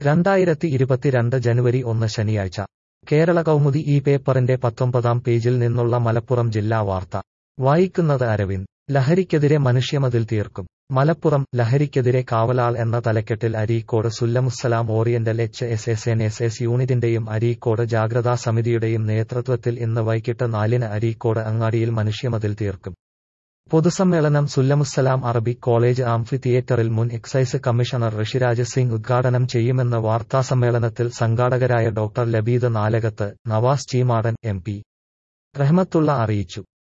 രണ്ടായിരത്തി ഇരുപത്തിരണ്ട് ജനുവരി ഒന്ന് ശനിയാഴ്ച കേരള കൗമുദി ഈ പേപ്പറിന്റെ പത്തൊമ്പതാം പേജിൽ നിന്നുള്ള മലപ്പുറം ജില്ലാ വാർത്ത വായിക്കുന്നത് അരവിന്ദ് ലഹരിക്കെതിരെ മനുഷ്യമതിൽ തീർക്കും മലപ്പുറം ലഹരിക്കെതിരെ കാവലാൾ എന്ന തലക്കെട്ടിൽ Areekode Sullamussalam oriental H S S N S S യൂണിറ്റിന്റെയും അരീക്കോട് ജാഗ്രതാ സമിതിയുടെയും നേതൃത്വത്തിൽ ഇന്ന് വൈകിട്ട് നാലിന് അരീക്കോട് അങ്ങാടിയിൽ മനുഷ്യമതിൽ തീർക്കും പൊതുസമ്മേളനം സുല്ലമുസ്സലാം അറബിക് കോളേജ് ആംഫി തിയേറ്ററിൽ മുൻ എക്സൈസ് കമ്മീഷണർ ഋഷിരാജ് സിംഗ് ഉദ്ഘാടനം ചെയ്യുമെന്ന് വാർത്താസമ്മേളനത്തിൽ സംഘാടകരായ doctor Labeed Nalakath Navas Cheemadan M P Rahmathulla അറിയിച്ചു